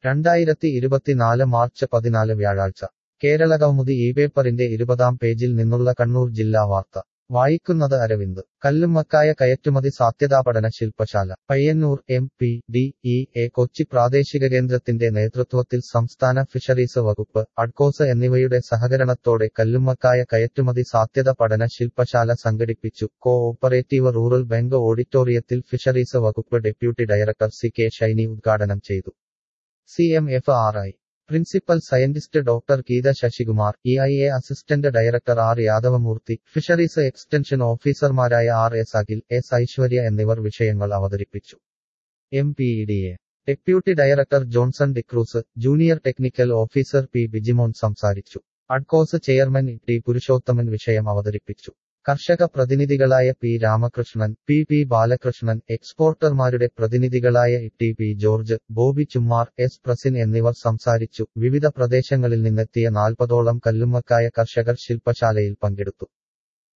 രണ്ടായിരത്തി ഇരുപത്തിനാല് മാർച്ച് പതിനാല് വ്യാഴാഴ്ച കേരളകൗമുദി ഈ പേപ്പറിന്റെ ഇരുപതാം പേജിൽ നിന്നുള്ള കണ്ണൂർ ജില്ലാ വാർത്ത വായിക്കുന്നത് അരവിന്ദ് കല്ലുമ്മക്കായ കയറ്റുമതി സാധ്യതാപഠന ശില്പശാല Payyanur M P D E A Kochi പ്രാദേശിക കേന്ദ്രത്തിന്റെ നേതൃത്വത്തിൽ സംസ്ഥാന ഫിഷറീസ് വകുപ്പ് അഡ്കോസ് എന്നിവയുടെ സഹകരണത്തോടെ കല്ലുമ്മക്കായ കയറ്റുമതി സാധ്യത പഠന ശില്പശാല സംഘടിപ്പിച്ചു കോ ഓപ്പറേറ്റീവ് റൂറൽ ബാങ്ക് ഓഡിറ്റോറിയത്തിൽ ഫിഷറീസ് വകുപ്പ് deputy director C K Shiny ഉദ്ഘാടനം ചെയ്തു C M F R I principal scientist doctor Geetha Sasikumar E I A assistant director R Yadavamoorthy fisheries extension ഓഫീസർമാരായ R S Akhil S Aishwarya എന്നിവർ വിഷയങ്ങൾ അവതരിപ്പിച്ചു M P E D A deputy director Johnson D'Cruz junior technical officer P Bijimon സംസാരിച്ചു Adcos chairman T Purushothaman വിഷയം അവതരിപ്പിച്ചു കർഷക പ്രതിനിധികളായ P Ramakrishnan P P Balakrishnan എക്സ്പോർട്ടർമാരുടെ പ്രതിനിധികളായ T P George Bobby Chummar S Prasin എന്നിവർ സംസാരിച്ചു വിവിധ പ്രദേശങ്ങളിൽ നിന്നെത്തിയ നാൽപ്പതോളം കല്ലുമ്മക്കായ കർഷകർ ശില്പശാലയിൽ പങ്കെടുത്തു